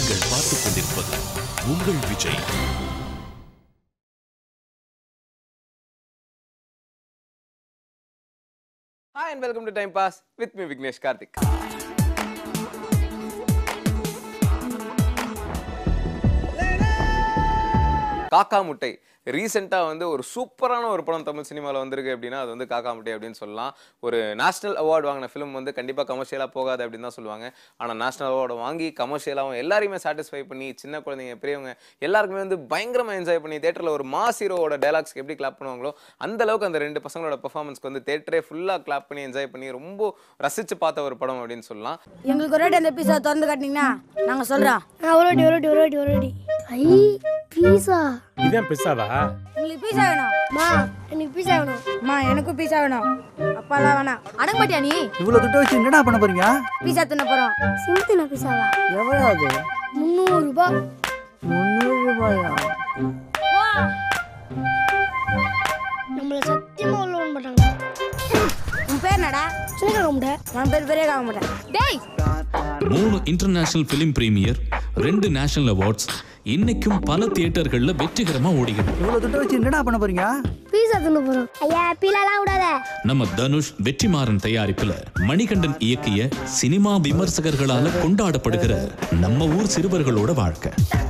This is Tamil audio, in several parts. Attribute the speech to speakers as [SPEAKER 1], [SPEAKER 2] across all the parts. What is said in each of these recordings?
[SPEAKER 1] நீங்கள் பார்த்துக் கொண்டிருப்பது உங்கள் Vijay
[SPEAKER 2] hi and welcome to time pass with me Vignesh Karthik Kaakka Muttai ரீசெண்டாக வந்து ஒரு சூப்பரான ஒரு படம் தமிழ் சினிமாவில் வந்திருக்கு அப்படின்னா அது வந்து காக்கா முட்டை அப்படின்னு சொல்லலாம் ஒரு நேஷனல் அவார்டு வாங்கின ஃபிலிம் வந்து கண்டிப்பாக கமர்ஷியலாக போகாது அப்படின்னு தான் சொல்லுவாங்க ஆனால் நேஷனல் அவார்டு வாங்கி கமர்ஷியலாகவும் எல்லாரையுமே சாட்டிஸ்ஃபை பண்ணி சின்ன குழந்தைங்க பெரியவங்க எல்லாருக்குமே வந்து பயங்கரமாக என்ஜாய் பண்ணி தேட்டரில் ஒரு மாஸ் ஹீரோவோட டைலாக்ஸ்க்கு எப்படி கிளாப் பண்ணுவாங்களோ அந்த அளவுக்கு அந்த ரெண்டு பசங்களோட பெர்ஃபார்மன்ஸ்க்கு வந்து தேட்டரே ஃபுல்லாக கிளாப் பண்ணி என்ஜாய் பண்ணி ரொம்ப ரசித்து பார்த்த ஒரு படம் அப்படின்னு சொல்லலாம்
[SPEAKER 3] எங்களுக்கு ஒரு வாட்டி அந்த பீஸா திறந்து காட்டினீங்கன்னா நாங்கள் சொல்கிறோம்
[SPEAKER 4] ஒருவாட்டி ஒருவாட்டி ஒருவாட்டி ஒருவாட்டி ஐ பீஸா
[SPEAKER 5] இதான் பிஸ்ஸாவா
[SPEAKER 3] உங்களுக்கு பீஸா வேணும்
[SPEAKER 4] மா எனக்கு பீஸா வேணும்
[SPEAKER 3] அம்மா எனக்கும் பீஸா வேணும் அப்பாலாம் வேணாம் அடங்க மாட்டியா நீ
[SPEAKER 6] இவ்வளோ துட்டு வச்சு என்னடா பண்ண போறீங்க
[SPEAKER 3] பீஸா தின்ன போகிறோம்
[SPEAKER 4] சிம்பிள் பீஸாவா
[SPEAKER 6] எவ்வளோ அது
[SPEAKER 4] முந்நூறு ரூபாய்
[SPEAKER 6] முந்நூறு ரூபாயா
[SPEAKER 4] நம்மள சத்தியமா உள்ள விட மாட்டாங்க
[SPEAKER 3] உன் பேர் என்னடா
[SPEAKER 4] சின்ன கம்பெனி
[SPEAKER 3] நான் பேர் பெரிய காக்க மாட்டேன் டேய்
[SPEAKER 1] மூணு இன்டர்நேஷனல் ஃபிலிம் பிரீமியர் ரெண்டு நேஷனல் அவார்ட்ஸ் இன்னைக்கும் பல தியேட்டர்கள்ல வெற்றிகரமா ஓடிக்கிட்டு
[SPEAKER 6] இவ்வளோ துட்டு வச்சு என்னடா பண்ண போறீங்க
[SPEAKER 4] பீஸா தின்னு போறோம் ஐயா பீலாலாம் விடாத
[SPEAKER 1] நம்ம தனுஷ் வெற்றிமாறன் தயாரிப்புல மணிகண்டன் இயக்கிய சினிமா விமர்சகர்களால கொண்டாடப்படுகிற நம்ம ஊர் சிறுவர்களோட வாழ்க்கை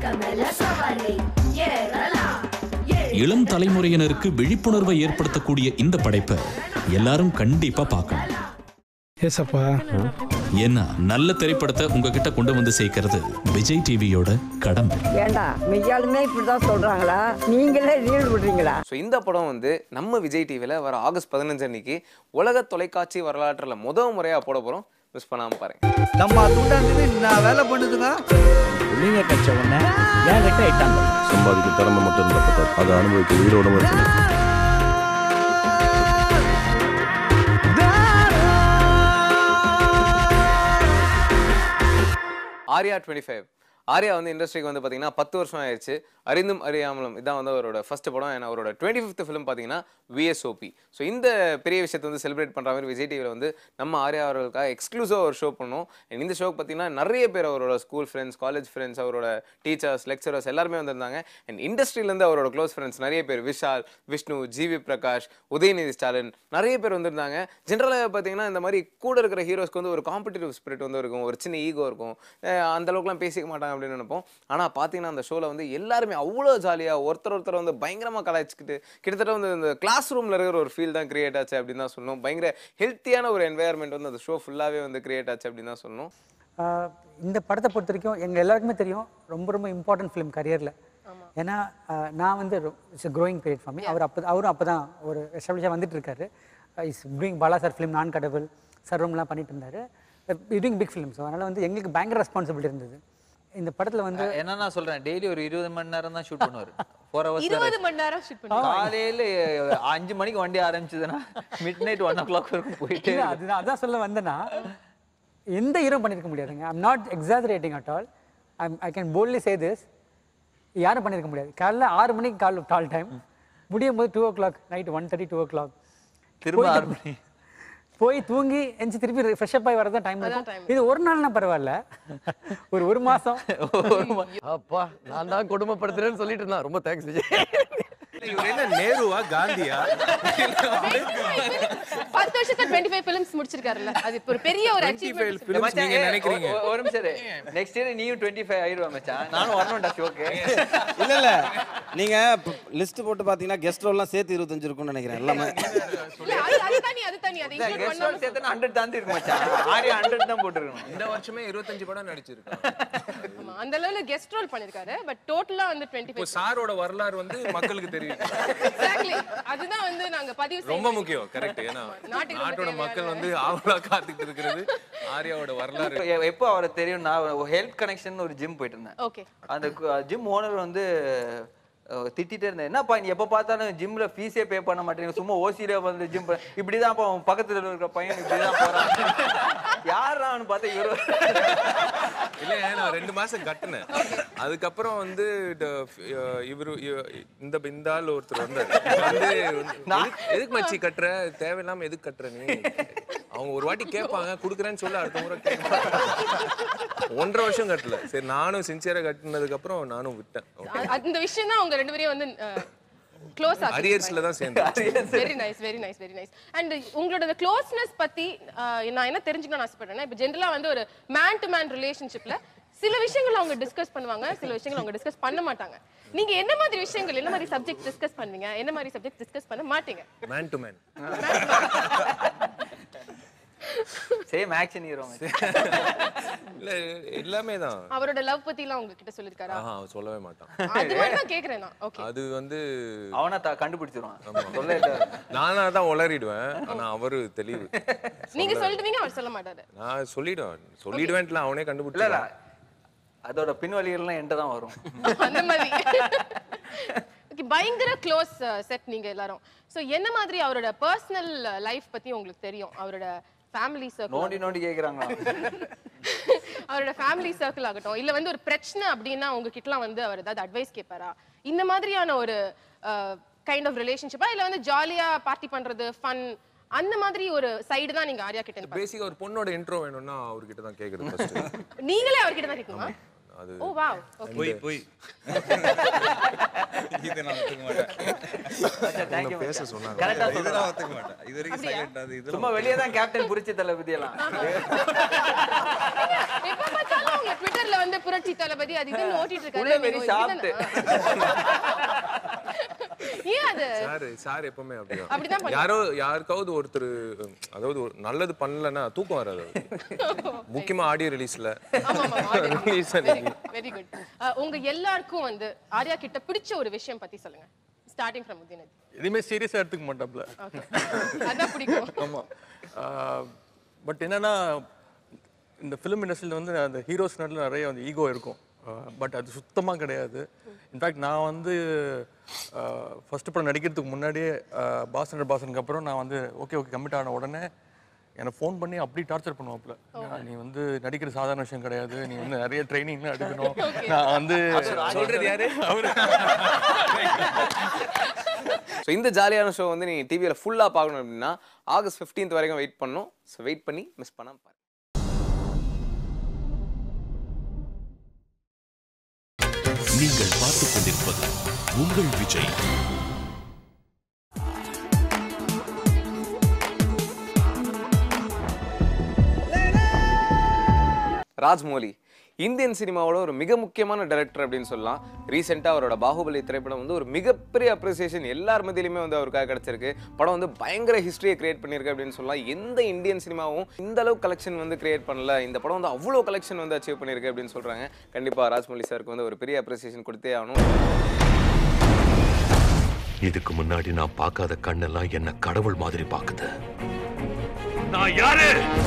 [SPEAKER 1] இளம் தலைமுறையினருக்கு விழிப்புணர்வை ஏற்படுத்தக்கூடிய இந்த படைப்பை எல்லாரும் கண்டிப்பா பார்க்கணும்
[SPEAKER 5] ஏசப்பா
[SPEAKER 1] ஏன்னா நல்ல திரைப்படத்தை உங்ககிட்ட கொண்டு வந்து சேர்க்கிறது விஜய் டிவியோட கடமை
[SPEAKER 7] ஏண்டா மெய்யாலுமே இப்படிதான் சொல்றாங்களா நீங்களே ரீல் விடுறீங்களா
[SPEAKER 2] ஸோ இந்த படம் வந்து நம்ம விஜய் டிவியில் வர ஆகஸ்ட் பதினஞ்சு அன்னைக்கு உலக தொலைக்காட்சி வரலாற்றில் முதல் முறையாக போட போகிறோம் மிஸ் பண்ணாமல் பாருங்க
[SPEAKER 6] நம்ம துண்டாந்து நான் வேலை பண்ணுதுங்க
[SPEAKER 5] புள்ளிங்க கட்ச உடனே ஏன் கிட்ட இட்டாங்க
[SPEAKER 8] சம்பாதிக்க திறமை மட்டும் இருந்தா பத்தாது அதை அனுபவிக்க உயிரோட இருக்கணும்
[SPEAKER 2] ஆர்யா டுவெண்ட்டி ஃபைவ் ஆர்யா வந்து இண்டஸ்ட்ரிக்கு வந்து பார்த்தீங்கன்னா பத்து வருஷம் ஆயிடுச்சு அறிந்தும் அறியாமலும் இதான் வந்து அவரோட ஃபர்ஸ்ட் படம் and அவரோட டுவெண்ட்டி ஃபிஃப்த் ஃபிலிம் பார்த்தீங்கன்னா விஎஸ்ஓபி ஸோ இந்த பெரிய விஷயத்தை வந்து செலிப்ரேட் பண்ணுற மாதிரி விஜய் டிவியில் வந்து நம்ம ஆர்யா அவர்களுக்காக எக்ஸ்க்ளூசிவாக ஒரு ஷோ பண்ணோம் And இந்த ஷோக்கு பார்த்தீங்கன்னா நிறைய பேர் அவரோட ஸ்கூல் ஃப்ரெண்ட்ஸ் காலேஜ் ஃப்ரெண்ட்ஸ் அவரோட டீச்சர்ஸ் லெக்சரர்ஸ் எல்லாருமே வந்திருந்தாங்க அண்ட் இண்டஸ்ட்ரியிலேருந்து அவரோட க்ளோஸ் ஃப்ரெண்ட்ஸ் நிறைய பேர் விஷால் விஷ்ணு ஜிவி பிரகாஷ் உதயநிதி ஸ்டாலின் நிறைய பேர் வந்திருந்தாங்க ஜென்ரலாக பார்த்தீங்கன்னா இந்த மாதிரி கூட இருக்கிற ஹீரோஸ்க்கு வந்து ஒரு காம்படிட்டிவ் ஸ்பிரிட் வந்து இருக்கும் ஒரு சின்ன ஈகோ இருக்கும் அஹ் அந்த அளவுக்குலாம் பேசிக்க மாட்டாங்க அப்படின்னு நினைப்போம் ஆனால் பார்த்தீங்கன்னா அந்த ஷோவில் வந்து எல்லாருமே அவ்வளோ ஜாலியாக ஒருத்தர் ஒருத்தர் வந்து பயங்கரமாக கலாய்ச்சிக்கிட்டு கிட்டத்தட்ட வந்து இந்த கிளாஸ் ரூமில் இருக்கிற ஒரு ஃபீல் தான் கிரியேட் ஆச்சு அப்படின்னு தான் சொல்லணும் பயங்கர ஹெல்த்தியான ஒரு என்வாயர்மெண்ட் வந்து அந்த ஷோ ஃபுல்லாகவே வந்து கிரியேட் ஆச்சு அப்படின்னு தான் சொல்லணும்
[SPEAKER 9] ஆஹ் இந்த படத்தை பொறுத்த வரைக்கும் எங்கள் எல்லாருக்குமே தெரியும் ரொம்ப ரொம்ப இம்பார்ட்டன்ட் ஃபிலிம் கரியரில் ஏன்னா ஆஹ் நான் வந்து it's growing period for me அவர் அப்போ அவரும் அப்போ தான் ஒரு எஸ்டாப்ளிஷாக வந்துட்டு இருக்காரு is doing Bala sir film Naan Kadavul சர்வம்லாம் பண்ணிட்டு இருந்தார் டூயிங் பிக் ஃபிலிம் ஸோ அதனால் வந்து எங்களுக்கு பயங்கர ரெஸ்பான்சிபிலிட்டி இருந்தது இந்த படத்தில் வந்து
[SPEAKER 10] என்ன நான் சொல்றேன் டெய்லி ஒரு இருபது மணி நேரம் தான் ஷூட் பண்ணுவாரு ஃபோர் ஹவர்ஸ்
[SPEAKER 11] இருபது மணி நேரம் ஷூட் பண்ணி
[SPEAKER 10] காலையில அஞ்சு மணிக்கு வண்டி ஆரம்பிச்சதுன்னா midnight one o'clock வரைக்கும் போயிட்டே
[SPEAKER 9] இல்ல,
[SPEAKER 10] இருக்கும்.
[SPEAKER 9] அதுதான் அதான் சொல்ல வந்தேன்னா எந்த ஹீரோ பண்ணியிருக்க முடியாதுங்க I'm not exaggerating at all I'm I can boldly say this யாரும் பண்ணியிருக்க முடியாது காலைல ஆறு மணிக்கு கால் கால் டைம் முடியும் போது two o'clock night one thirty two o'clock
[SPEAKER 10] திரும்ப ஆறு மணி
[SPEAKER 9] போய் தூங்கி எஞ்சி திருப்பி ஃப்ரெஷ் அப் ஆகி வரதான் டைம் இருக்கும் இது ஒரு நாள்னா பரவாயில்ல ஒரு ஒரு மாசம்
[SPEAKER 12] அப்பா நான் தான் கொடுமைப்படுத்துறேன்னு சொல்லிட்டு இருந்தான் ரொம்ப தேங்க்ஸ் விஜய்
[SPEAKER 5] இவர் என்ன நேருவா காந்தியா
[SPEAKER 11] பத்து வருஷத்துல டுவெண்ட்டி ஃபைவ் பிலிம்ஸ் முடிச்சிருக்காருல்ல அது இப்ப ஒரு பெரிய ஒரு அச்சீவ்மெண்ட்
[SPEAKER 5] films நீங்க
[SPEAKER 10] ஏய்,
[SPEAKER 5] நினைக்கிறீங்க
[SPEAKER 10] ஒரு- ஒரு நிமிஷம் நெக்ஸ்ட் இயர் நீயும் டுவெண்ட்டி ஃபைவ் ஆயிடுவா மச்சான் நானும் வரணும்டா ஷோக்கு
[SPEAKER 13] இல்ல இல்ல நீங்க லிஸ்ட் போட்டு பாத்தீங்கன்னா கெஸ்ட் ரோல்லாம் சேர்த்து இருபத்தஞ்சு இருக்கும்னு நினைக்கிறேன் எல்லாமே
[SPEAKER 11] அது தனி அது தனி அது include
[SPEAKER 10] கெஸ்ட்
[SPEAKER 11] பண்ணாம
[SPEAKER 10] சேர்த்து ஹண்ட்ரட் தாண்டி இருக்கு மச்சான் ஆரியா ஹண்ட்ரட் தான் போட்டுருக்கணும்
[SPEAKER 5] இந்த வருஷமே இருபத்தஞ்சு படம் நடிச்சிருக்கான்
[SPEAKER 11] ஆமா, அந்த அளவுல கெஸ்ட் ரோல் பண்ணிருக்காரு பட் டோட்டலா வந்து டுவெண்ட்டி
[SPEAKER 5] இப்போ
[SPEAKER 11] ஃபைவ்
[SPEAKER 5] சாரோட வரலாறு வந்து மக்களுக்கு தெரியும்
[SPEAKER 11] எக்ஸாக்ட்லி அதுதான் வந்து நாங்க பதிவு
[SPEAKER 5] ரொம்ப
[SPEAKER 11] செய்யணும்.
[SPEAKER 5] முக்கியம் கரெக்ட் ஏன்னா
[SPEAKER 11] நாட்டுக்கு ரொம்ப
[SPEAKER 5] நாட்டோட
[SPEAKER 11] தேவையான
[SPEAKER 5] மக்கள் வந்து ஆவலா காத்துக்கிட்டு இருக்கிறது ஆர்யாவோட வரலாறு
[SPEAKER 10] எ- எப்போ அவரை தெரியும் நான் ஹெல்த் கனெக்ஷன் ஒரு ஜிம் போயிட்டு இருந்தேன்
[SPEAKER 11] ஓகே
[SPEAKER 10] அந்த ஜிம் ஓனர் வந்து அஹ், திட்டிட்டே இருந்தேன் என்னப்பா நீ எப்போ பார்த்தாலும் ஜிம்ல ஃபீஸே பே பண்ண மாட்டேங்க சும்மா ஓசியில வந்து ஜிம் இப்படிதான் அவன் பக்கத்துல இருக்கிற பையன் இப்படிதான் போறான் யாரா அவனு பார்த்தா இவரு
[SPEAKER 5] இல்ல நான் ரெண்டு மாசம் கட்டினேன் அதுக்கப்புறம் வந்து இந்த, அஹ், இவரு இவ- இந்த இந்த ஆள் ஒருத்தர் வந்தார் வந்து எதுக்கு- எதுக்கு மச்சி கட்டுற தேவையில்லாம எதுக்கு கட்டுற நீ அவங்க ஒரு வாட்டி கேட்பாங்க குடுக்குறேன்னு சொல்லி அடுத்த முறை கேட்பாங்க ஒன்றரை வருஷம் கட்டல சரி நானும் சின்சியரா கட்டினதுக்கு அப்புறம் நானும் விட்டேன்
[SPEAKER 11] அ- அந்த விஷயம் தான் அவங்க ரெண்டு பேரையும் வந்து க்ளோஸ் ஆகி
[SPEAKER 5] அரியர்ஸ்ல தான் சேர்ந்தேன்
[SPEAKER 11] very nice very nice very nice and உங்களோட க்ளோஸ்னஸ் பத்தி அஹ், நான் என்ன தெரிஞ்சுக்கணும்னு ஆசைப்படுறேன்னா இப்போ ஜென்ரலா வந்து ஒரு மேன் டு மேன் ரிலேஷன்ஷிப்ல சில விஷயங்கள் அவங்க டிஸ்கஸ் பண்ணுவாங்க சில விஷயங்கள் அவங்க டிஸ்கஸ் பண்ண மாட்டாங்க நீங்க என்ன மாதிரி விஷயங்கள் என்ன மாதிரி சப்ஜெக்ட் டிஸ்கஸ் பண்ணுவீங்க என்ன மாதிரி சப்ஜெக்ட் டிஸ்கஸ் பண்ண மாட்டீங்க
[SPEAKER 5] man to man
[SPEAKER 10] same action hero
[SPEAKER 5] இல்ல எல்லாமே தான்
[SPEAKER 11] அவரோட லவ் பத்தி எல்லாம் உங்ககிட்ட சொல்லிருக்காரா
[SPEAKER 5] ஆஹா சொல்லவே மாட்டான்
[SPEAKER 11] அது மட்டும் தான் கேக்குறேன் நான் ஓகே
[SPEAKER 5] அது வந்து
[SPEAKER 10] அவனா த- கண்டுபிடிச்சிருவான்
[SPEAKER 5] ஆமா.
[SPEAKER 10] சொல்ல
[SPEAKER 5] நானா தான் உளறிடுவேன் ஆனா அவரு தெளிவு
[SPEAKER 11] நீங்க சொல்லிடுவீங்க அவர் சொல்ல மாட்டாரு
[SPEAKER 5] நான் சொல்லிடுவேன் சொல்லிடுவேன்ல அவனே
[SPEAKER 10] இல்ல இல்ல
[SPEAKER 5] கண்டுபிடிச்சிடலாம்
[SPEAKER 10] அதோட பின்வழிகள்லாம் என்கிட்ட தான் வரும்
[SPEAKER 11] அந்த மாதிரி Okay, பயங்கர க்ளோஸ் செட் நீங்க எல்லாரும் சோ என்ன மாதிரி அவரோட பர்சனல் லைஃப் பத்தி உங்களுக்கு தெரியும் அவரோட ஃபேமிலி சர்க்கிள்
[SPEAKER 10] நோண்டி நோண்டி கேக்குறாங்களா
[SPEAKER 11] அவரோட ஃபேமிலி சர்க்கிள் ஆகட்டும் இல்ல வந்து ஒரு பிரச்சனை அப்படின்னா உங்ககிட்டலாம் வந்து அவர் ஏதாவது அட்வைஸ் கேட்பாரா இந்த மாதிரியான ஒரு கைண்ட் ஆஃப் ரிலேஷன்ஷிப்பா இல்ல வந்து ஜாலியா பார்ட்டி பண்றது ஃபன் அந்த மாதிரி ஒரு சைடு தான் நீங்க ஆர்யா கிட்ட இருந்து
[SPEAKER 5] பேசிக்கா ஒரு பொண்ணோட இன்ட்ரோ வேணும்னா அவர்கிட்ட தான் கேக்குறது ஃபர்ஸ்ட்
[SPEAKER 11] பாக்க- நீங்களே அவர்கிட்ட தான் கேட்கணுமா
[SPEAKER 5] அது
[SPEAKER 11] ஓ வாவ் ஓகே
[SPEAKER 14] போய் போய் இது நான் ஒத்துக்க மாட்டேன்
[SPEAKER 10] தேங்க்யூ
[SPEAKER 5] பேச சொன்னாங்க
[SPEAKER 10] கரெக்டா
[SPEAKER 14] இது
[SPEAKER 10] சொல்றேன்
[SPEAKER 14] நான் ஒத்துக்க மாட்டேன் இது வரைக்கும்
[SPEAKER 11] அப்படியா?
[SPEAKER 14] சைலண்ட் அது இது
[SPEAKER 10] சும்மா வெளியே தான் கேப்டன் புரிச்சு தளபதி எல்லாம்
[SPEAKER 11] எப்ப பார்த்தாலும் உங்க ட்விட்டர்ல வந்து புரட்சி தளபதி அது இதுன்னு ஓட்டிட்டு
[SPEAKER 10] உள்ள
[SPEAKER 11] இருக்காரு
[SPEAKER 10] வெறி
[SPEAKER 11] நீங்க
[SPEAKER 10] சாப்பிட்டு
[SPEAKER 11] ஏன் அது
[SPEAKER 5] சார் சார் எப்பவுமே
[SPEAKER 11] அப்படிதான்
[SPEAKER 5] அப்படிதான்
[SPEAKER 11] பண்ணுவாங்க.
[SPEAKER 5] யாரோ யாருக்காவது ஒருத்தர் அதாவது ஒரு நல்லது பண்ணலன்னா தூக்கம் வராது அவருக்கு. முக்கியமா ஆடியோ ரிலீஸ்ல ரிலீஸ்
[SPEAKER 11] வெரி குட் உங்க எல்லாருக்கும் வந்து ஆர்யா கிட்ட பிடிச்ச ஒரு விஷயம் பத்தி சொல்லுங்க ஸ்டார்டிங் ஃப்ரம் உதயநிதி
[SPEAKER 15] எதுவுமே சீரியஸாக எடுத்துக்க மாட்டாப்ல
[SPEAKER 11] ஓகே அதான் பிடிக்கும்
[SPEAKER 15] ஆமாம் பட் என்னன்னா இந்த ஃபிலிம் இண்டஸ்ட்ரியில் வந்து அந்த ஹீரோஸ் நடுவில் நிறைய வந்து ஈகோ இருக்கும் பட் அது சுத்தமாக கிடையாது இன்ஃபேக்ட் நான் வந்து ஃபர்ஸ்ட் படம் நடிக்கிறதுக்கு முன்னாடியே பாசன் பாசனுக்கு அப்புறம் நான் வந்து ஓகே ஓகே கமிட் ஆன உடனே எனக்கு ஃபோன் பண்ணி அப்படி டார்ச்சர் பண்ணுவாப்ல நீ வந்து நடிக்கிற சாதாரண விஷயம் கிடையாது நீ வந்து நிறைய ட்ரைனிங்லாம் எடுக்கணும் நான் வந்து
[SPEAKER 5] சொல்றது யாரு
[SPEAKER 15] அவரு
[SPEAKER 2] ஸோ இந்த ஜாலியான ஷோ வந்து நீங்கள் டிவியில் ஃபுல்லாக பார்க்கணும் அப்படின்னா ஆகஸ்ட் 15th வரைக்கும் வெயிட் பண்ணணும் ஸோ வெயிட் பண்ணி மிஸ் பண்ணாம பாருங்க
[SPEAKER 1] நீங்கள் பார்த்துக் கொண்டிருப்பது உங்கள் விஜய்
[SPEAKER 2] ராஜ்மௌலி இந்தியன் சினிமாவோட ஒரு மிக முக்கியமான டைரக்டர் அப்படின்னு சொல்லலாம் ரீசெண்டாக அவரோட பாகுபலி திரைப்படம் வந்து ஒரு மிகப்பெரிய அப்ரிசியேஷன் எல்லார் மத்தியிலுமே வந்து அவருக்காக கிடைச்சிருக்கு படம் வந்து பயங்கர ஹிஸ்டரியை கிரியேட் பண்ணியிருக்கு அப்படின்னு சொல்லலாம் எந்த இந்தியன் சினிமாவும் இந்த அளவு கலெக்ஷன் வந்து கிரியேட் பண்ணல இந்த படம் வந்து அவ்வளோ கலெக்ஷன் வந்து அச்சீவ் பண்ணியிருக்கு அப்படின்னு சொல்கிறாங்க கண்டிப்பாக ராஜ்மௌலி சாருக்கு வந்து ஒரு பெரிய அப்ரிசியேஷன் கொடுத்தே ஆகணும்
[SPEAKER 1] இதுக்கு முன்னாடி நான் பார்க்காத கண்ணெல்லாம் என்ன கடவுள் மாதிரி பாக்குது நான் யாரு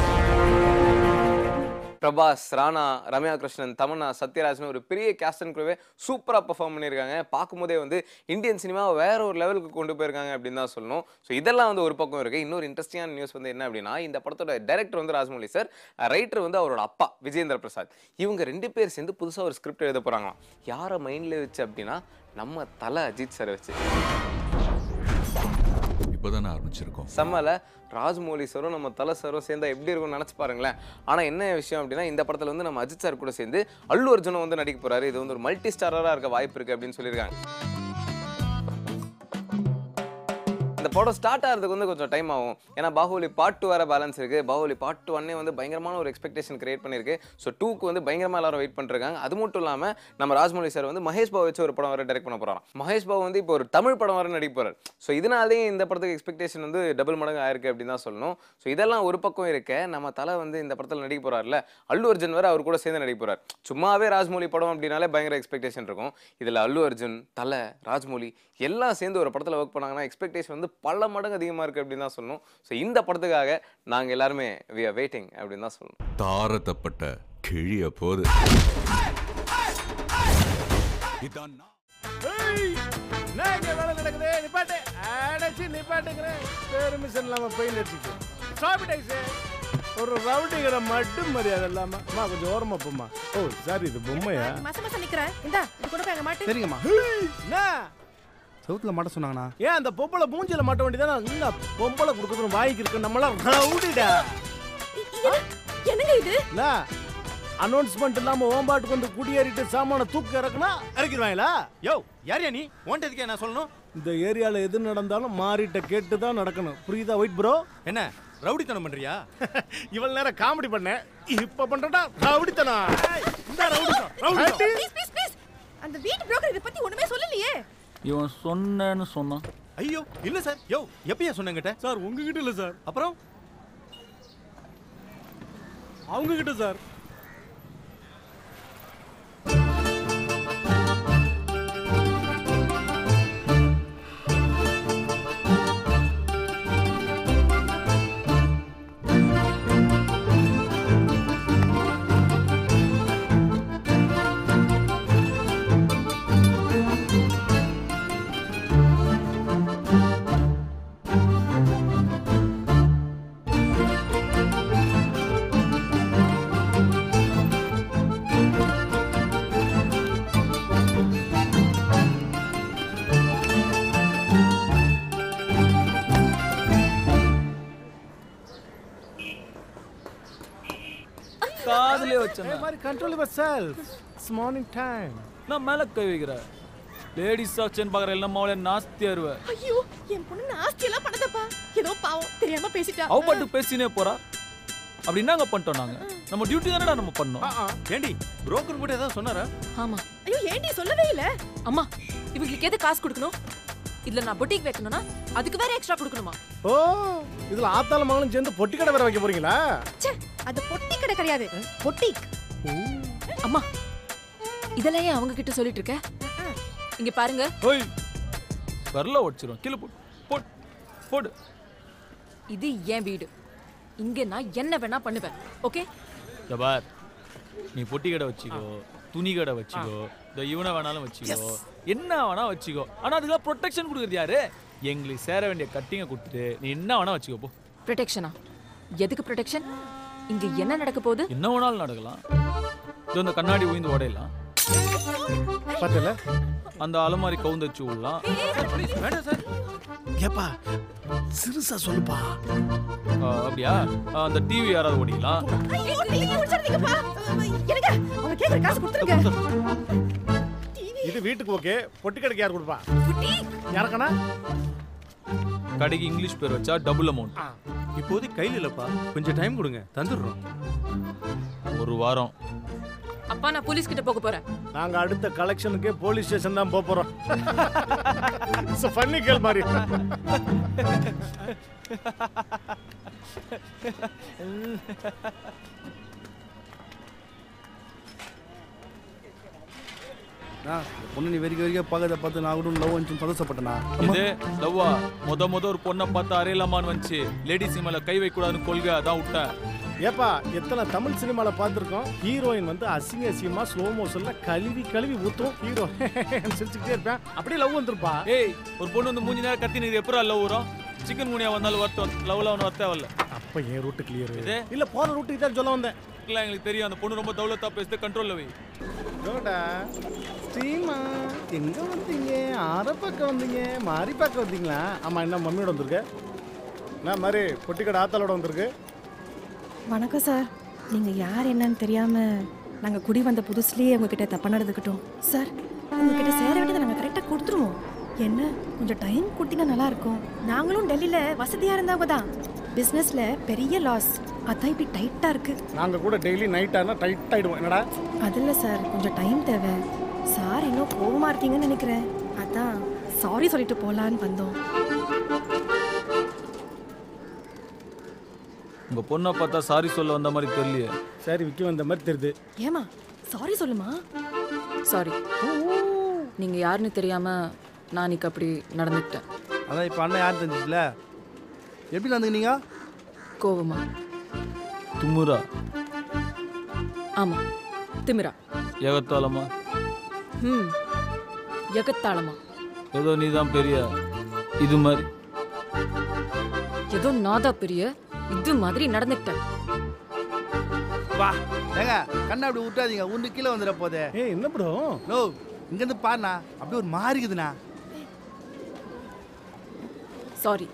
[SPEAKER 2] பிரபாஸ் ராணா ரம்யா கிருஷ்ணன் தமன்னா சத்யராஜ்னு ஒரு பெரிய கேஸ்ட் அண்ட் குரூவே சூப்பராக பெர்ஃபார்ம் பண்ணியிருக்காங்க பார்க்கும்போதே வந்து இந்தியன் சினிமா வேற ஒரு லெவலுக்கு கொண்டு போயிருக்காங்க அப்படின்னு தான் சொல்லணும் ஸோ இதெல்லாம் வந்து ஒரு பக்கம் இருக்கு இன்னொரு இன்ட்ரெஸ்டிங்கான நியூஸ் வந்து என்ன அப்படின்னா இந்த படத்தோட டைரக்டர் வந்து ராஜமௌலி சார் ரைட்டர் வந்து அவரோட அப்பா விஜேந்திர பிரசாத் இவங்க ரெண்டு பேர் சேர்ந்து புதுசாக ஒரு ஸ்கிரிப்ட் எழுத போகிறாங்களாம் யாரை மைண்டில் வச்சு அப்படின்னா நம்ம தலை அஜித் சார் வச்சு
[SPEAKER 14] இப்போதானே ஆரம்பிச்சிருக்கோம்
[SPEAKER 2] செம்மல ராஜ்மௌலி சாரும் நம்ம தலை சாரும் சேர்ந்தா எப்படி இருக்கும்னு நினச்சி பாருங்களேன் ஆனால் என்ன விஷயம் அப்படின்னா இந்த படத்தில் வந்து நம்ம அஜித் சார் கூட சேர்ந்து அல்லு அர்ஜுனும் வந்து நடிக்க போறாரு இது வந்து ஒரு மல்டி ஸ்டாரராக இருக்க வாய்ப்பு இருக்கு அப்படின்னு சொல்லியிருக்காங்க இந்த படம் ஸ்டார்ட் ஆகிறதுக்கு வந்து கொஞ்சம் டைம் ஆகும் ஏன்னா பாகுபலி பார்ட் டூ வேற பேலன்ஸ் இருக்கு பாகுபலி பார்ட் ஒன்னே வந்து பயங்கரமான ஒரு எக்ஸ்பெக்டேஷன் கிரியேட் பண்ணியிருக்கு ஸோ டூக்கு வந்து பயங்கரமா எல்லாரும் வெயிட் பண்ணிருக்காங்க அது மட்டும் இல்லாமல் நம்ம ராஜ்மௌலி சார் வந்து மகேஷ் பாபு வச்சு ஒரு படம் வர டைரக்ட் பண்ண போறாராம் மகேஷ் பாபு வந்து இப்போ ஒரு தமிழ் படம் வர நடிக்க போறாரு ஸோ இதனாலே இந்த படத்துக்கு எக்ஸ்பெக்டேஷன் வந்து டபுள் மடங்கு ஆயிருக்கு அப்படின்னு தான் சொல்லணும் ஸோ இதெல்லாம் ஒரு பக்கம் இருக்க நம்ம தலை வந்து இந்த படத்தில் நடிக்க போறாருல அல்லு அர்ஜுன் வேற அவர் கூட சேர்ந்து நடிக்க போறாரு சும்மாவே ராஜ்மௌலி படம் அப்படின்னாலே பயங்கர எக்ஸ்பெக்டேஷன் இருக்கும் இதில் அல்லு அர்ஜுன் தலை ராஜ்மௌலி எல்லாம் சேர்ந்து ஒரு படத்தில் ஒர்க் பண்ணாங்கன்னா எக்ஸ்பெக்டேஷன் வந்து பல மடங்கு அதிகமாக இருக்குது அப்படின்னு தான் சொல்லணும் ஸோ இந்த படத்துக்காக நாங்கள் எல்லாருமே வி ஆர் வெயிட்டிங் அப்படின்னு தான் சொல்லணும்
[SPEAKER 14] தாரத்தப்பட்ட கிழிய போது
[SPEAKER 16] நாங்க வேலை நடக்குது நிப்பாட்டு அடைச்சு நிப்பாட்டுங்கிறேன் பெர்மிஷன் இல்லாம பெயிண்ட் அடிச்சுட்டு ஸ்டாப் இட் ஐசே ஒரு ரவுடிங்கிற மட்டும் மரியாதை இல்லாம அம்மா கொஞ்சம் ஓரமா போம்மா ஓ சாரி இது பொம்மையா
[SPEAKER 3] மச மச நிக்கிறேன் இந்தா இது கூட போய் எங்க மாட்டு
[SPEAKER 6] சரிங்கம்மா
[SPEAKER 16] என்ன
[SPEAKER 6] சவுத்துல மாட்ட சொன்னாங்கண்ணா
[SPEAKER 16] ஏன் அந்த பொம்பளை மூஞ்சில மாட்ட வேண்டியதானே இந்த பொம்பளை கொடுக்கறது வாய்க்கு இருக்கு நம்மளாம் ரவுடிடா
[SPEAKER 3] என்னங்க இது
[SPEAKER 16] இல்ல அனௌன்ஸ்மெண்ட் இல்லாம ஓம்பாட்டுக்கு வந்து குடியேறிட்டு சாமான தூக்கு இறக்குனா இறக்கிடுவாங்களா
[SPEAKER 17] யோ யார் நீ உன்ட்ட எதுக்கு என்ன சொல்லணும்
[SPEAKER 16] இந்த ஏரியால எது நடந்தாலும் மாறிட்ட கேட்டு தான் நடக்கணும் புரியுதா ஒயிட் ப்ரோ
[SPEAKER 17] என்ன ரவுடித்தனம் பண்றியா
[SPEAKER 16] இவ்வளவு நேரம் காமெடி பண்ணேன் இப்ப பண்றடா ரவுடித்தனம் இந்த ரவுடித்தனம் ரவுடித்தனம்
[SPEAKER 3] ப்ளீஸ் ப்ளீஸ் ப்ளீஸ் அந்த வீட்டு புரோக்கர் இத பத்தி ஒண்ணுமே சொல்லலையே
[SPEAKER 17] இவன் சொன்னேன்னு சொன்னான் ஐயோ இல்ல சார் யோ எப்பயா சொன்னங்கிட்ட
[SPEAKER 16] சார் உங்ககிட்ட இல்ல சார்
[SPEAKER 17] அப்புறம்
[SPEAKER 16] அவங்க கிட்ட சார்
[SPEAKER 18] காதுலயே வச்சேன்
[SPEAKER 16] ஏய் மாதிரி control yourself it's morning time
[SPEAKER 18] நான் மேல கை வைக்கிறேன் லேடிஸ் செக்ஷன் பாக்குற எல்லாம் மாவளே நாஸ்தியா இருவ
[SPEAKER 3] ஐயோ என் பொண்ணு நாஸ்தி எல்லாம் பண்ணதப்பா ஏதோ பாவம் தெரியாம பேசிட்டா
[SPEAKER 18] அவ பாட்டு பேசினே போறா அப்படி என்னங்க பண்ணிட்டோம் நாங்க நம்ம டியூட்டி தானடா நம்ம பண்ணோம்
[SPEAKER 17] ஏண்டி புரோக்கர் கூட ஏதாவது சொன்னாரா
[SPEAKER 19] ஆமா
[SPEAKER 3] ஐயோ ஏண்டி சொல்லவே இல்ல
[SPEAKER 19] அம்மா இவங்களுக்கு எது காசு கொடுக்கணும் இதுல நான் பொட்டிக் வைக்கணும்னா அதுக்கு வேற எக்ஸ்ட்ரா கொடுக்கணுமா
[SPEAKER 16] ஓ இதுல ஆத்தால மகளும் சேர்ந்து பொட்டி கடை வேற வைக்க போறீங்களா
[SPEAKER 3] ச்சே அது பொட்டி கடை கிடையாது பொட்டிக்
[SPEAKER 19] அம்மா இதெல்லாம் ஏன் அவங்க கிட்ட சொல்லிட்டு இருக்க இங்க பாருங்க
[SPEAKER 18] ஓய் வரல ஒடிச்சிரும் கீழே போடு போடு போடு
[SPEAKER 19] இது என் வீடு இங்க நான் என்ன வேணா பண்ணுவேன் ஓகே
[SPEAKER 18] ஜபார் நீ பொட்டி கடை வச்சுக்கோ துணி கடை வச்சுக்கோ இந்த இவனை வேணாலும் வச்சுக்கோ என்ன வேணா வச்சுக்கோ ஆனா அதுக்கெல்லாம் ப்ரொடெக்ஷன் கொடுக்குறது யாரு எங்களுக்கு சேர வேண்டிய கட்டிங்க கொடுத்துட்டு நீ என்ன வேணா வச்சுக்கோ போ
[SPEAKER 19] ப்ரொடெக்ஷனா எதுக்கு ப்ரொடெக்ஷன் இங்க என்ன நடக்க போகுது
[SPEAKER 18] என்ன வேணாலும் நடக்கலாம் இதோ இந்த கண்ணாடி உயிந்து உடையலாம்
[SPEAKER 16] பார்த்தல
[SPEAKER 18] அந்த அலமாரி கவுந்து வச்சு விடலாம்
[SPEAKER 17] வேண்டாம் சார்
[SPEAKER 16] ஏப்பா சிறுசா சொல்லுப்பா
[SPEAKER 18] ஆ, அப்படியா ஆ, அந்த டிவி யாராவது ஓடிக்கலாம்
[SPEAKER 3] ஐயோ நீங்க முடிச்சிருந்தீங்கப்பா எனக்கு அவங்க கேக்குற காசு கொடுத்துருங்க
[SPEAKER 16] இது வீட்டுக்கு ஓகே பொட்டி கடைக்கு யார் கொடுப்பா யாருக்கண்ணா
[SPEAKER 18] கடைக்கு இங்கிலீஷ் பேர் வச்சா டபுள் அமௌண்ட்
[SPEAKER 17] இப்போதைக்கு கையில் இல்லப்பா கொஞ்சம் டைம் கொடுங்க தந்துடுறோம்
[SPEAKER 18] ஒரு வாரம்
[SPEAKER 19] அப்பா நான் போலீஸ் கிட்ட போக போறேன்
[SPEAKER 16] நாங்க அடுத்த கலெக்ஷனுக்கே போலீஸ் ஸ்டேஷன் தான் போப் போறோம் ஃபன்னி கேள் மாதிரி
[SPEAKER 6] பொண்ணு நீ வெறிக்க வெறிக்க பார்க்கறத பார்த்து நான் கூட லவ் வந்து சந்தோஷப்பட்டேனா
[SPEAKER 18] இது லவ்வா முத முத ஒரு பொண்ணை பார்த்து அரையலாமான்னு வந்துச்சு லேடிஸ் மேல கை வைக்க கூடாதுன்னு கொள்கை அதான் விட்டேன்
[SPEAKER 16] ஏப்பா எத்தனை தமிழ் சினிமால பார்த்துருக்கோம் ஹீரோயின் வந்து அசிங்க அசிங்கமா ஸ்லோ மோஷன்ல கழுவி கழுவி ஊத்தும் ஹீரோ சிரிச்சுக்கிட்டே இருப்பேன் அப்படியே லவ் வந்துருப்பா
[SPEAKER 18] ஏய் ஒரு பொண்ணு வந்து மூஞ்சி நேரம் கத்தி நீர் எப்பறம் லவ் வரும் சிக்கன் குனியா வந்தாலும் வரட்டும் லவ்ல ஒன்று வரத்தே வரல
[SPEAKER 16] அப்ப என் ரூட்டு கிளியர்
[SPEAKER 18] இது
[SPEAKER 16] இல்ல போற ரூட்டுக்கு தான் சொல்ல வந்தேன்
[SPEAKER 18] இல்லை எங்களுக்கு தெரியும் அந்த பொண்ணு ரொம்ப தௌலத்தா பேசுது கண்ட்ரோல்ல வை
[SPEAKER 16] ஜோடா ஸ்ரீமா எங்க வந்தீங்க ஆற பக்கம் வந்தீங்க மாறி பார்க்க வந்தீங்களா ஆமா என்ன மம்மியோட வந்திருக்க என்ன மாதிரி பொட்டிக்கடை ஆத்தாலோட வந்திருக்கு
[SPEAKER 3] வணக்கம் சார் நீங்க யார் என்னன்னு தெரியாம நாங்க குடி வந்த புதுசுலயே உங்ககிட்ட தப்பா நடந்துக்கிட்டோம் சார் உங்ககிட்ட சேர வேண்டியதை நாங்க கரெக்டா கொடுத்துருவோம் என்ன கொஞ்சம் டைம் கொடுத்தீங்கன்னா நல்லா இருக்கும் நாங்களும் டெல்லியில வசதியா இருந்தவங்க தான் பிசினஸ்ல பெரிய லாஸ் அதான் இப்படி டைட்டா இருக்கு
[SPEAKER 16] நாங்க கூட டெய்லி நைட் ஆனா டைட் ஆயிடுவோம் என்னடா
[SPEAKER 3] அது இல்ல சார் கொஞ்சம் டைம் தேவை சார் இன்னும் கோவமா இருக்கீங்கன்னு நினைக்கிறேன் அதான் சாரி சொல்லிட்டு போலான்னு வந்தோம்
[SPEAKER 18] உங்க பொண்ணை பார்த்தா சாரி சொல்ல வந்த மாதிரி தெரியலையே
[SPEAKER 16] சரி விக்கி வந்த மாதிரி தெரியுது
[SPEAKER 3] ஏமா சாரி சொல்லுமா
[SPEAKER 19] சாரி நீங்க யாருன்னு தெரியாம நான் இன்னைக்கு அப்படி நடந்துக்கிட்டேன்
[SPEAKER 6] அதான் இப்போ அண்ணன் யார் தெரிஞ்சிச்சுல எப்படி நடந்துக்கினீங்க
[SPEAKER 19] கோவமா
[SPEAKER 18] துமுறா
[SPEAKER 19] ஆமா திமிரா
[SPEAKER 18] ஏகத்தாளமா
[SPEAKER 19] ம் எகத்தாளமா
[SPEAKER 18] ஏதோ நீதான் பெரிய இது மாதிரி
[SPEAKER 19] ஏதோ நாதா பெரிய இது மாதிரி நடந்துக்கிட்டேன்
[SPEAKER 6] வா ஏங்க கண்ணை அப்படி விட்டாதீங்க ஒன்று கீழே வந்துட போதே
[SPEAKER 16] ஏய் என்ன ப்ரோ
[SPEAKER 6] நோ இங்கேருந்து பாருண்ணா அப்படியே ஒரு மாறி இருக்குதுண்ணா
[SPEAKER 19] சாரி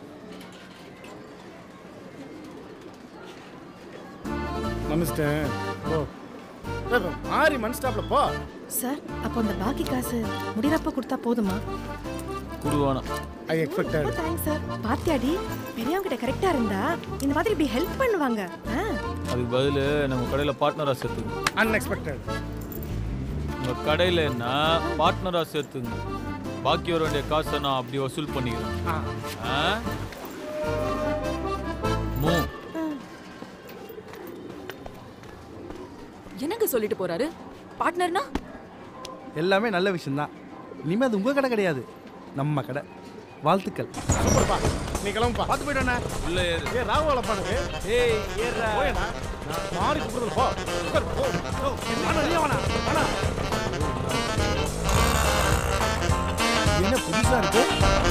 [SPEAKER 16] மன்னிச்சிட்டேன் போ ஏய், மாறி மன் ஸ்டாப்ல போ
[SPEAKER 3] சார் அப்போ அந்த பாக்கி காசு முடியறப்ப கொடுத்தா போதுமா
[SPEAKER 18] குடுவானா
[SPEAKER 16] ஐ எக்ஸ்பெக்டட்
[SPEAKER 3] தேங்க்ஸ் சார் பாத்தியாடி பெரியவங்க கிட்ட கரெக்டா இருந்தா இந்த மாதிரி இப்படி ஹெல்ப் பண்ணுவாங்க ஆ
[SPEAKER 18] அதுக்கு பதில் நம்ம கடையில் பார்ட்னராக சேர்த்துங்க
[SPEAKER 16] அன்எக்ஸ்பெக்டட்
[SPEAKER 18] உங்கள் கடையில் என்ன பார்ட்னராக சேர்த்துங்க பாக்கி வர வேண்டிய காசை நான் அப்படி வசூல் பண்ணிக்கிறேன் ஆ மூ
[SPEAKER 19] என்னங்க சொல்லிட்டு போறாரு பார்ட்னர்னா
[SPEAKER 6] எல்லாமே நல்ல விஷயம்தான் இனிமேல் அது உங்கள் கடை கிடையாது நம்ம கடை வாழ்த்துக்கள்
[SPEAKER 16] சூப்பர்ப்பா நீ கிளம்புப்பா
[SPEAKER 6] பார்த்து போயிட்டோண்ணே
[SPEAKER 18] உள்ள ஏறு
[SPEAKER 16] ஏ ராகுல பானுக்கு
[SPEAKER 6] ஏய் ஏறா
[SPEAKER 16] போயடா மாறி கூப்பிடுறது போ உட்காரு, போ போ.
[SPEAKER 6] வேணா நீ வேணா வேணா
[SPEAKER 16] என்ன புதுசா இருக்கு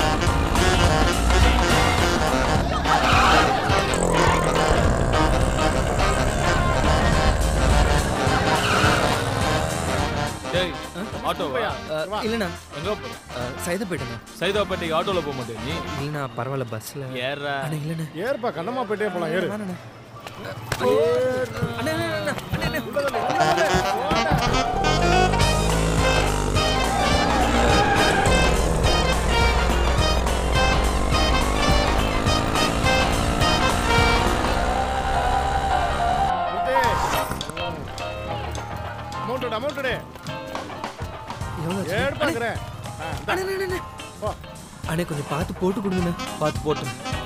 [SPEAKER 18] டேய் ஆட்டோவா
[SPEAKER 20] இல்லைண்ணா
[SPEAKER 18] எங்க போற
[SPEAKER 20] சைதாப்பேட்டைண்ணா
[SPEAKER 18] சைதாப்பேட்டைக்கு ஆட்டோல போக மாட்டேன் நீ
[SPEAKER 20] இல்லைண்ணா பரவாயில்ல பஸ்ஸில்
[SPEAKER 18] ஏறா
[SPEAKER 20] அண்ணா இல்லைண்ணா
[SPEAKER 16] ஏறுப்பா கண்ணம்மா போயிட்டே போலாம் ஏறு
[SPEAKER 20] அண்ணா
[SPEAKER 16] அமௌண்ட் அமௌண்ட்
[SPEAKER 20] எவ்வளோ
[SPEAKER 16] ஏடு பாக்குறேன்
[SPEAKER 20] அண்ணா அண்ணா, அண்ணா
[SPEAKER 16] போ
[SPEAKER 20] அண்ணே கொஞ்சம் பார்த்து போட்டு கொடுங்கண்ணா
[SPEAKER 18] பார்த்து போட்டு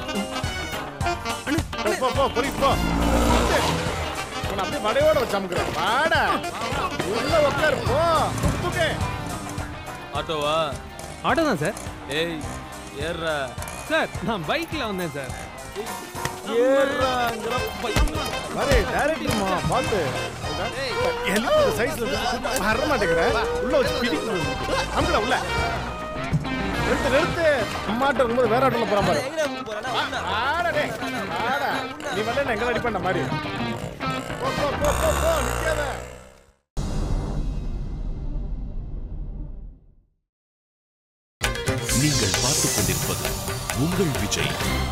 [SPEAKER 16] போ, போ போ பொறிக்கு போ வந்து. உன்னை அப்படியே வடையோட வச்சு அமுக்குறேன் வாடா உள்ள உட்காரு போ தூக்கு
[SPEAKER 18] ஆட்டோவா
[SPEAKER 20] ஆட்டோ தான் சார்
[SPEAKER 18] ஏய் ஏறா
[SPEAKER 20] சார் நான் பைக்கில் வந்தேன் சார்
[SPEAKER 18] ஏறாங்கிற
[SPEAKER 16] அரே டைரக்டிங்மா பார்த்து என்ன சைஸ்ல வர மாட்டேங்கிறேன் உள்ள வச்சு பிடிக்கணும் அமுக்குடா உள்ள நிறுத்து நிறுத்து அம்மாட்ட இருக்கும்போது வேற ஆட்டோல போறான் பாரு ஆடா டேய் ஆடா நீ வந்து எங்க ரெடி பண்ண மாதிரி போ போ போ போ போ நிக்காத
[SPEAKER 14] நீங்கள் பார்த்துக் கொண்டிருப்பது உங்கள் விஜய்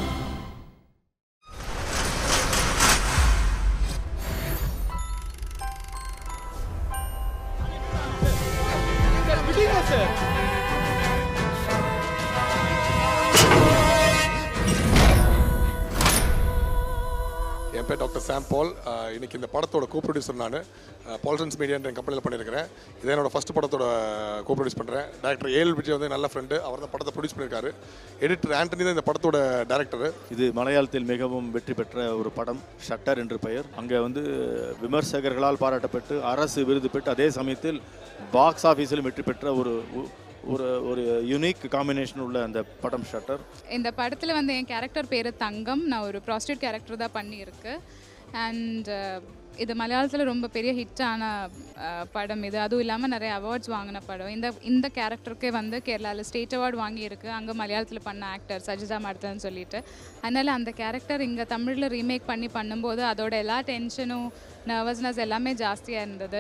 [SPEAKER 21] என் பேர் டாக்டர் சாம் பால் அஹ் இன்னைக்கு இந்த படத்தோட கோ ப்ரொடியூசர் நான் பால்சன்ஸ் மீடியான்ற என் கம்பெனியில் பண்ணியிருக்கிறேன் இதை என்னோட ஃபஸ்ட் படத்தோட கோ ப்ரொடியூஸ் பண்ணுறேன் டேரக்டர் ஏஎல் விஜய் வந்து நல்ல ஃப்ரெண்டு அவர் தான் படத்தை ப்ரொடியூஸ் பண்ணியிருக்காரு எடிட்டர் ஆண்டனி தான் இந்த படத்தோட டேரக்டர்
[SPEAKER 8] இது மலையாளத்தில் மிகவும் வெற்றி பெற்ற ஒரு படம் ஷட்டர் என்று பெயர் அங்கே வந்து விமர்சகர்களால் பாராட்டப்பட்டு அரசு விருது பெற்று அதே சமயத்தில் பாக்ஸ் ஆஃபீஸிலும் வெற்றி பெற்ற ஒரு ஒ- ஒரு ஒரு யுனிக் காம்பினேஷன் உள்ள அந்த படம் ஷட்டர்
[SPEAKER 22] இந்த படத்தில் வந்து என் கேரக்டர் பேர் தங்கம் நான் ஒரு ப்ராஸ்டியூட் கேரக்டர் தான் பண்ணியிருக்கு அண்ட் இது மலையாளத்தில் ரொம்ப பெரிய ஹிட்டான படம் இது அதுவும் இல்லாமல் நிறைய அவார்ட்ஸ் வாங்கின படம் இந்த இந்த கேரக்டருக்கே வந்து கேரளாவில் ஸ்டேட் அவார்டு வாங்கியிருக்கு அங்கே மலையாளத்தில் பண்ண ஆக்டர் சஜிதா மார்த்தன்னு சொல்லிட்டு அதனால் அந்த கேரக்டர் இங்கே தமிழில் ரீமேக் பண்ணி பண்ணும்போது அதோட எல்லா டென்ஷனும் நர்வஸ்னஸ் எல்லாமே ஜாஸ்தியாக இருந்தது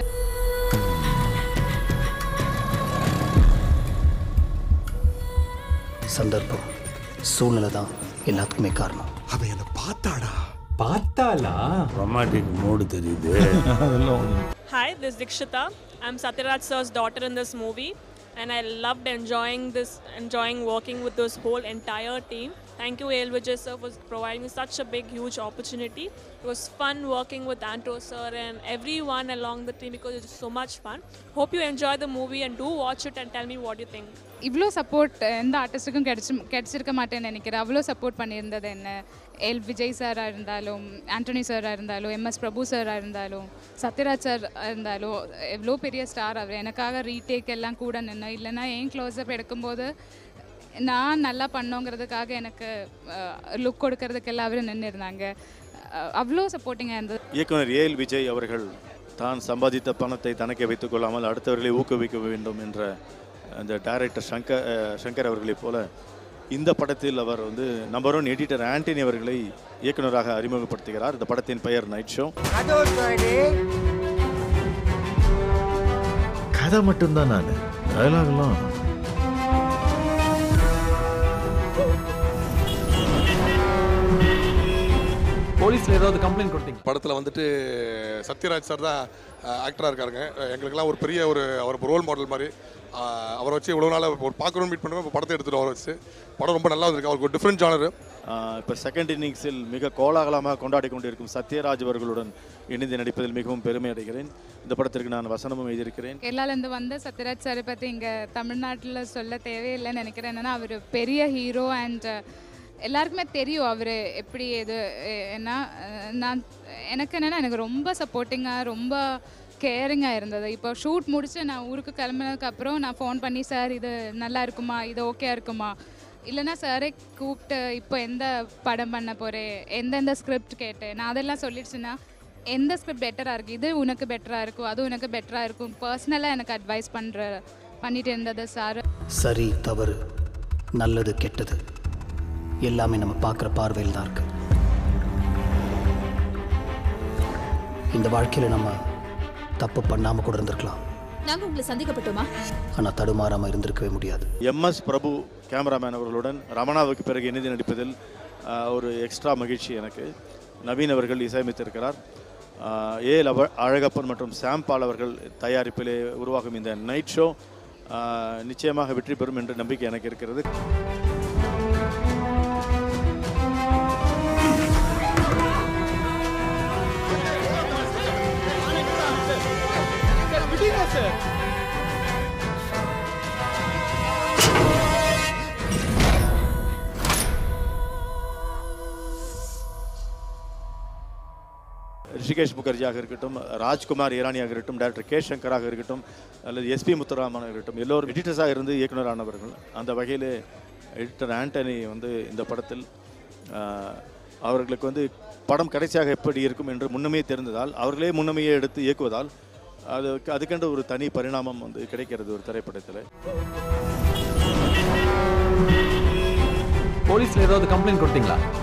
[SPEAKER 20] சந்தர்ப்பம் சூழ்நிலை தான் எல்லாத்துக்குமே காரணம்
[SPEAKER 14] அவன் என்ன பார்த்தாடா
[SPEAKER 20] பார்த்தாலா
[SPEAKER 6] ரொமாட்டிக் மூடு தெரியுது
[SPEAKER 23] Hi, this is Dikshita. I'm Satyaraj sir's daughter in this movie, and I loved enjoying this, enjoying working with this whole entire team. Thank you, A.L. Vijay sir, for providing such a big, huge opportunity. It was fun working with Anto sir and everyone along the team because it was so much fun. Hope you enjoy the movie and do watch it and tell me what you think.
[SPEAKER 22] இவ்வளோ சப்போர்ட் எந்த ஆர்டிஸ்ட்டுக்கும் கிடைச்சி கிடைச்சிருக்க மாட்டேன்னு நினைக்கிறேன் அவ்வளோ சப்போர்ட் பண்ணியிருந்தது என்ன எல் விஜய் சாராக இருந்தாலும் ஆண்டனி சாராக இருந்தாலும் எம்எஸ் பிரபு சாராக இருந்தாலும் சத்யராஜ் சார் இருந்தாலும் எவ்வளோ பெரிய ஸ்டார் அவர் எனக்காக ரீடேக் எல்லாம் கூட நின்று இல்லைன்னா ஏன் க்ளோஸ்அப் எடுக்கும்போது நான் நல்லா பண்ணோங்கிறதுக்காக எனக்கு லுக் கொடுக்கறதுக்கெல்லாம் அவர் நின்று இருந்தாங்க அவ்வளோ சப்போர்ட்டிங்காக இருந்தது
[SPEAKER 8] இயக்குனர் ஏஎல் விஜய் அவர்கள் தான் சம்பாதித்த பணத்தை தனக்கே வைத்துக் கொள்ளாமல் அடுத்தவர்களை ஊக்குவிக்க வேண்டும் என்ற அந்த டைரக்டர் சங்கர் அஹ், சங்கர் அவர்களைப் போல இந்த படத்தில் அவர் வந்து நம்பர் ஒன் எடிட்டர் ஆண்டனி அவர்களை இயக்குனராக அறிமுகப்படுத்துகிறார் இந்த படத்தின் பெயர் நைட் ஷோ
[SPEAKER 7] அது ஒரு சைடு
[SPEAKER 14] கதை மட்டும்தான் நான் டயலாக்லாம்
[SPEAKER 18] போலீஸ்ல ஏதாவது கம்ப்ளைண்ட் கொடுத்தீங்க
[SPEAKER 21] படத்தில் வந்துட்டு சத்யராஜ் சார் தான் ஆக்டராக இருக்காருங்க அஹ் எங்களுக்கெல்லாம் ஒரு பெரிய ஒரு அவர் ரோல் மாடல் மாதிரி அஹ் அவரை வச்சு இவ்வளோ நாள் ஒரு பார்க்கணும்னு மீட் பண்ணுவோம் இப்போ படத்தை எடுத்துகிட்டு அவரை வச்சு படம் ரொம்ப நல்லா வந்திருக்கு அவருக்கு ஒரு டிஃப்ரெண்ட் ஜானர்
[SPEAKER 8] இப்போ செகண்ட் இன்னிங்ஸில் மிக கோலாகலமாக கொண்டாடி கொண்டிருக்கும் சத்யராஜ் அவர்களுடன் இணைந்து நடிப்பதில் மிகவும் பெருமை அடைகிறேன் இந்த படத்திற்கு நான் வசனமும் எழுதியிருக்கிறேன்
[SPEAKER 22] கேரளாலேருந்து வந்த சத்யராஜ் சாரை பற்றி இங்கே தமிழ்நாட்டில் சொல்ல தேவையில்லைன்னு நினைக்கிறேன் என்னன்னா அவர் பெரிய ஹீரோ அண்ட் எல்லாருக்குமே தெரியும் அவர் எப்படி இது எ- ஏன்னா அஹ், நான் எனக்கு என்னென்னா எனக்கு ரொம்ப சப்போர்ட்டிங்காக ரொம்ப கேரிங்காக இருந்தது இப்போ ஷூட் முடிச்சு நான் ஊருக்கு கிளம்புனதுக்கு அப்புறம் நான் ஃபோன் பண்ணி சார் இது நல்லா இருக்குமா இது ஓகே இருக்குமா இல்லைன்னா சாரே கூப்பிட்டு இப்போ எந்த படம் பண்ண போகிறேன் எந்தெந்த ஸ்கிரிப்ட் கேட்டேன் நான் அதெல்லாம் சொல்லிடுச்சுன்னா எந்த ஸ்கிரிப்ட் பெட்டராக இருக்குது இது உனக்கு பெட்டராக இருக்கும் அது உனக்கு பெட்டராக இருக்கும் பர்சனலாக எனக்கு அட்வைஸ் பண்ணுற பண்ணிட்டு இருந்தது சார்
[SPEAKER 20] சரி தவறு நல்லது கெட்டது எல்லாமே நம்ம பார்க்குற பார்வையில் தான் இருக்கு இந்த வாழ்க்கையில் நம்ம தப்பு பண்ணாமல் கூட இருந்திருக்கலாம்
[SPEAKER 19] நாங்க உங்களை சந்திக்கப்பட்டோமா
[SPEAKER 20] ஆனால் தடுமாறாமல் இருந்திருக்கவே முடியாது
[SPEAKER 8] எம்எஸ் பிரபு கேமராமேன் அவர்களுடன் ரமணாவுக்கு பிறகு இணைந்து நடிப்பதில் ஆஹ், ஒரு எக்ஸ்ட்ரா மகிழ்ச்சி எனக்கு நவீன் அவர்கள் இசையமைத்திருக்கிறார் ஆஹ், ஏ லவ அழகப்பன் மற்றும் சாம் பால் அவர்கள் தயாரிப்பிலே உருவாகும் இந்த நைட் ஷோ ஆஹ், நிச்சயமாக வெற்றி பெறும் என்ற நம்பிக்கை எனக்கு இருக்கிறது ரிஷிகேஷ் முகர்ஜியாக இருக்கட்டும் ராஜ்குமார் ஈரானியாக இருக்கட்டும் டாக்டர் கே சங்கராக இருக்கட்டும் அல்லது எஸ்பி முத்துராமனாக இருக்கட்டும் எல்லோரும் எடிட்டர்ஸாக இருந்து இயக்குனரானவர்கள் அந்த வகையில் எடிட்டர் ஆண்டனி வந்து இந்த படத்தில் ஆஹ், அவர்களுக்கு வந்து படம் கடைசியாக எப்படி இருக்கும் என்று முன்னமே தெரிந்ததால் அவர்களே முன்னமையே எடுத்து இயக்குவதால் அதுக்கு அதுக்கென்று ஒரு தனி பரிணாமம் வந்து கிடைக்கிறது ஒரு திரைப்படத்தில்
[SPEAKER 18] போலீஸ்ல ஏதாவது கம்ப்ளைண்ட் கொடுத்தீங்களா